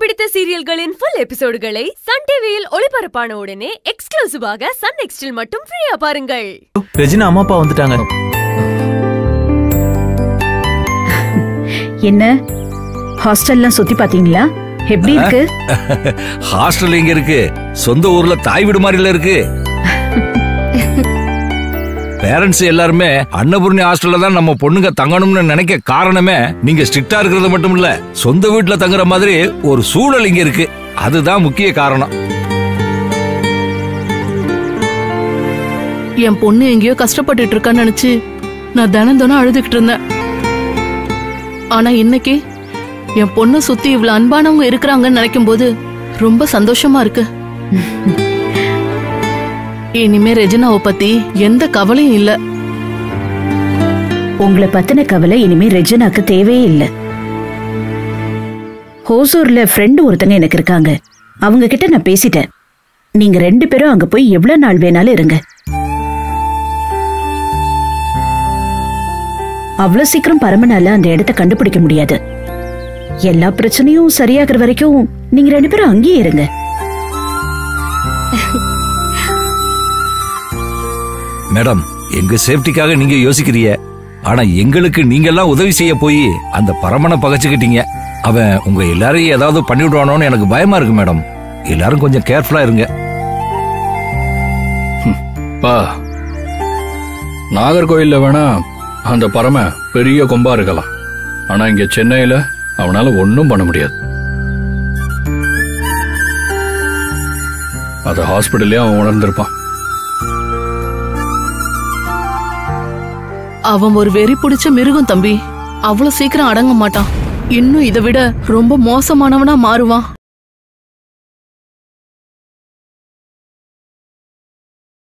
பிடித்த சீரியல்களின் full எபிசோடுகளை Sun டிவியில் ஒளிபரப்பான உடனே எக்ஸ்க்ளூசிவாக சன் நெக்ஸ்டில் மட்டும் ஃப்ரீயா பாருங்கள் ரெஜினா அம்மா அப்பா வந்துட்டாங்க என்ன ஹாஸ்டல்லாம் சுத்தி பாத்தீங்களா எப்படி இருக்கு ஹாஸ்டல் எங்க இருக்கு சொந்த ஊர்ல தாய் வீடு மாதிரில இருக்கு பேரண்ட்ஸ் எல்லாருமே அன்னபூர்ணி ஹாஸ்டல்ல தான் நம்ம பொண்ணுங்க தங்கணும்னு நினைக்க காரணமே நீங்க ஸ்ட்ரிக்டா இருக்கிறது மட்டும் இல்ல சொந்த வீட்டுல தங்குற மாதிரி ஒரு சூழல் இங்க இருக்கு அதுதான் முக்கிய காரணம் என் பொண்ணு எங்கேயோ கஷ்டப்பட்டுட்டு இருக்கான்னு நினைச்சு நான் தினம் தினம் அழுதுகிட்டு இருந்தேன் ஆனா இன்னைக்கு என் பொண்ணு சுத்தி இவ்வளவு அன்பானவங்க இருக்கிறாங்கன்னு நினைக்கும் போது ரொம்ப சந்தோஷமா இருக்கு இனிமே ரெஜினாவை பத்தி எந்த கவலையும் இல்ல உங்களை பத்தின கவலை இனிமே ரெஜினாக்கு தேவையே இல்ல ஹோசூர்ல ஃப்ரெண்டு ஒருத்தங்க எனக்கு இருக்காங்க அவங்க கிட்ட நான் பேசிட்டேன் நீங்க ரெண்டு பேரும் அங்க போய் எவ்வளவு நாள் வேணாலும் இருங்க அவ்வளவு சீக்கிரம் பரமனால அந்த இடத்த கண்டுபிடிக்க முடியாது எல்லா பிரச்சனையும் சரியாகிற வரைக்கும் நீங்க ரெண்டு பேரும் அங்கேயே இருங்க மேடம் எங்க சேஃப்டிக்காக நீங்க யோசிக்கிறீங்க ஆனா எங்களுக்கு நீங்க எல்லாம் உதவி செய்ய போய் அந்த பரமனை பகச்சுக்கிட்டீங்க அவன் உங்க எல்லாரையும் ஏதாவது பண்ணிவிடுவானோன்னு எனக்கு பயமா இருக்கு மேடம் எல்லாரும் கொஞ்சம் கேர்ஃபுல்லா இருங்க பா நாகர்கோயில்ல வேணா அந்த பரம பெரிய கொம்பா இருக்கலாம் ஆனா இங்க சென்னையில அவனால ஒன்னும் பண்ண முடியாது அத ஹாஸ்பிடல்லே அவன் உணர்ந்திருப்பான் அவன் ஒரு வெறி பிடிச்ச மிருகம் தம்பி அவ்வளவு சீக்கிரம் அடங்க மாட்டான் இன்னும் இதை விட ரொம்ப மோசமானவனா மாறுவான்